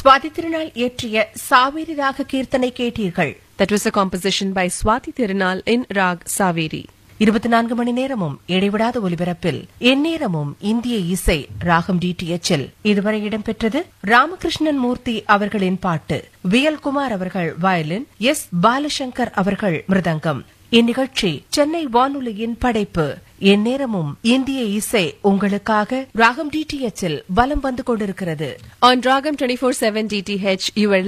சுவாதி திருநாள் இயற்றிய சாவேரி ராக கீர்த்தனை கேட்டீர்கள் That was a composition by Swati Tirunal in Rag Saveri. இருபத்தி நான்கு மணி நேரமும் இடைவிடாத ஒலிபரப்பில் எந்நேரமும் இந்திய இசை ராகம் டிடிஎச்சில் இதுவரை இடம்பெற்றது ராமகிருஷ்ணன் மூர்த்தி அவர்களின் பாட்டு வி எல் குமார் அவர்கள் வயலின் எஸ் பாலசங்கர் அவர்கள் மிருதங்கம் இந்நிகழ்ச்சி சென்னை வானொலியின் படைப்பு எந்நேரமும் இந்திய இசை உங்களுக்காக ராகம் டிடிஎச்சில் வலம் வந்து கொண்டிருக்கிறது On Ragam 24-7 DTH, you were